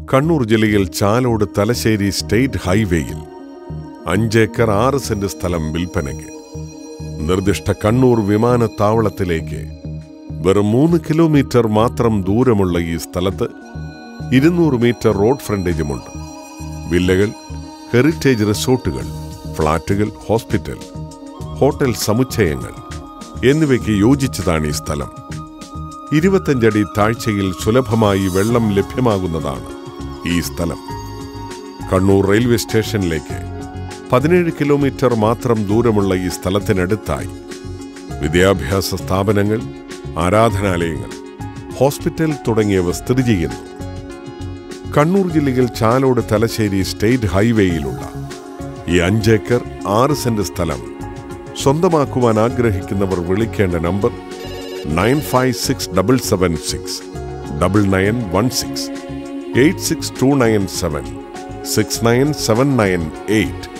കണ്ണൂർ ജില്ലയിൽ ചാലോട് തലശ്ശേരി സ്റ്റേറ്റ് ഹൈവേയിൽ അഞ്ചേക്കർ ആറ് സെന്റ് സ്ഥലം വിൽപ്പനയ്ക്ക് നിർദ്ദിഷ്ട കണ്ണൂർ വിമാനത്താവളത്തിലേക്ക് വെറും മൂന്ന് കിലോമീറ്റർ മാത്രം ദൂരമുള്ള ഈ സ്ഥലത്ത് ഇരുന്നൂറ് മീറ്റർ റോഡ് ഫ്രണ്ടേജുമുണ്ട് വില്ലകൾ ഹെറിറ്റേജ് റിസോർട്ടുകൾ ഫ്ളാറ്റുകൾ ഹോസ്പിറ്റൽ ഹോട്ടൽ സമുച്ചയങ്ങൾ എന്നിവയ്ക്ക് യോജിച്ചതാണ് ഈ സ്ഥലം ഇരുപത്തഞ്ചടി താഴ്ചയിൽ സുലഭമായി വെള്ളം ലഭ്യമാകുന്നതാണ് ഈ സ്ഥലം കണ്ണൂർ റെയിൽവേ സ്റ്റേഷനിലേക്ക് പതിനേഴ് കിലോമീറ്റർ മാത്രം ദൂരമുള്ള ഈ സ്ഥലത്തിനടുത്തായി വിദ്യാഭ്യാസ സ്ഥാപനങ്ങൾ ആരാധനാലയങ്ങൾ ഹോസ്പിറ്റൽ തുടങ്ങിയവ സ്ഥിതി ചെയ്യുന്നു കണ്ണൂർ ജില്ലയിൽ ചാലോട് തലശ്ശേരി സ്റ്റേറ്റ് ഹൈവേയിലുള്ള ഈ അഞ്ചേക്കർ ആറ് സെന്റ് സ്ഥലം സ്വന്തമാക്കുവാൻ ആഗ്രഹിക്കുന്നവർ വിളിക്കേണ്ട number nine five six double seven six double nine one six eight six two nine seven six nine seven nine eight